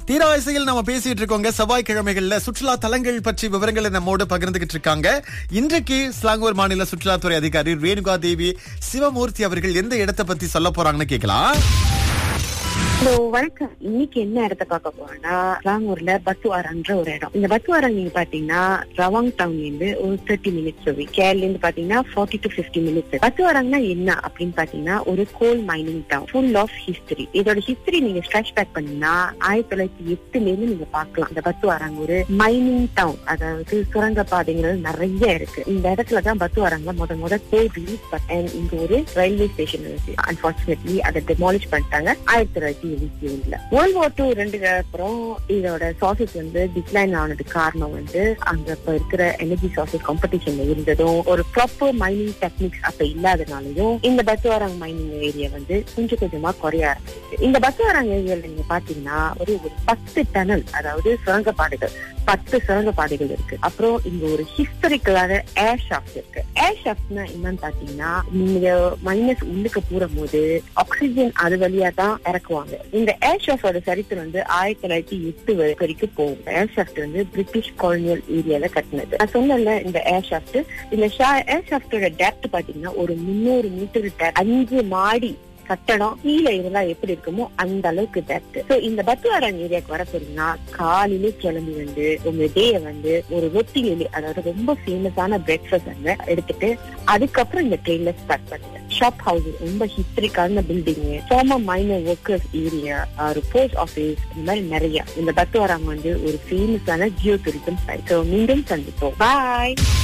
தீரா இசையில் நம்ம பேசிட்டு இருக்கோங்க செவ்வாய்க்கிழமைகள்ல சுற்றுலா தலங்கள் பற்றி விவரங்களை நம்மோடு பகிர்ந்துகிட்டு இருக்காங்க இன்றைக்கு ஸ்லாங்கூர் மாநில சுற்றுலாத்துறை அதிகாரி ரேணுகா தேவி சிவமூர்த்தி அவர்கள் எந்த இடத்தை பத்தி சொல்ல போறாங்கன்னு கேட்கலாம் ஹலோ வணக்கம் இன்னைக்கு என்ன இடத்த பார்க்க போறோம்னா ராங்கூர்ல பத்துவாரன்ற ஒரு இடம் இந்த பத்துவாரம் நீங்க பாத்தீங்கன்னா ரவாங் டவுன்ல இருந்து ஒரு தேர்ட்டி மினிட்ஸ் கேரள இருந்து பாத்தீங்கன்னா ஃபார்ட்டி டு பிப்டி மினிட்ஸ் பத்துவாரம்னா என்ன அப்படின்னு பாத்தீங்கன்னா ஒரு coal mining town full of history இதோட ஹிஸ்டரி நீங்க ஸ்ட்ரெச் பேக் பண்ணீங்கன்னா ஆயிரத்தி தொள்ளாயிரத்தி எட்டுல இருந்து நீங்க பார்க்கலாம் இந்த பத்துவாரங்க ஒரு மைனிங் டவுன் அதாவது சுரங்க பாதைகள் நிறைய இருக்கு இந்த இடத்துலதான் பத்துவாரங்க முத முத கோல் ரிலீஸ் பண்ண இங்க ஒரு ரயில்வே ஸ்டேஷன் இருக்கு அன்பார்ச்சுனேட்லி அதை டெமாலிஷ் பண்ணிட்டாங்க ஆயிரத்தி தொள்ளாயிரத்தி எழுபத்தி ஒண்ணுல வேர்ல்ட் வார் டூ ரெண்டு அப்புறம் இதோட சாசஸ் வந்து டிக்ளைன் ஆனதுக்கு காரணம் வந்து அங்க இப்ப இருக்கிற எனர்ஜி சாசஸ் காம்படிஷன்ல இருந்ததும் ஒரு ப்ராப்பர் மைனிங் டெக்னிக்ஸ் அப்ப இல்லாதனாலயும் இந்த பத்துவாரங் மைனிங் ஏரியா வந்து கொஞ்சம் கொஞ்சமா குறைய ஆரம்பிச்சு இந்த பத்துவாரங் ஏரியால நீங்க பாத்தீங்கன்னா ஒரு ஒரு பத்து டனல் அதாவது சுரங்கப்பாதைகள் பத்து சுரங்கப்பாதைகள் இருக்கு அப்புறம் இங்க ஒரு ஹிஸ்டரிக்கலான ஏர் ஷாஃப்ட் இருக்கு ஏர் ஷாஃப்ட்னா என்னன்னு பாத்தீங்கன்னா நீங்க மைனஸ் உள்ளுக்கு போடும் போது ஆக்சிஜன் அது வழியா தான் இறக்குவாங்க இந்த ஏர் ஷாஃப்டோட சரித்திரம் வந்து ஆயிரத்தி தொள்ளாயிரத்தி எட்டு வரைக்கும் போகும் ஏர் ஷாஃப்ட் வந்து பிரிட்டிஷ் காலனியல் ஏரியால கட்டினது நான் சொன்னல இந்த ஏர் ஷாஃப்ட் இந்த ஏர் ஷாஃப்டோட டெப்த் பாத்தீங்கன்னா ஒரு முன்னூறு மீட்டர் டெப்த் அஞ்சு மாடி கட்டடம் கீழே இருந்தா எப்படி இருக்குமோ அந்த அளவுக்கு டெப்த் சோ இந்த பத்துவாரன் ஏரியாக்கு வர போறீங்கன்னா காலையிலே கிளம்பி வந்து உங்க டேய வந்து ஒரு ரொட்டி எலி அதாவது ரொம்ப ஃபேமஸான பிரேக்ஃபாஸ்ட் அங்க எடுத்துட்டு அதுக்கப்புறம் இந்த ட்ரெயின்ல ஸ்டார்ட் பண்ணுங்க ஷாப் ஹவுஸ் ரொம்ப ஹிஸ்டரிக்கான building former miner workers area ஒரு போஸ்ட் ஆபீஸ் இந்த மாதிரி நிறைய இந்த பத்துவாரம் வந்து ஒரு ஃபேமஸான ஜியோ டூரிசம் சைட் மீண்டும் சந்திப்போம் பாய்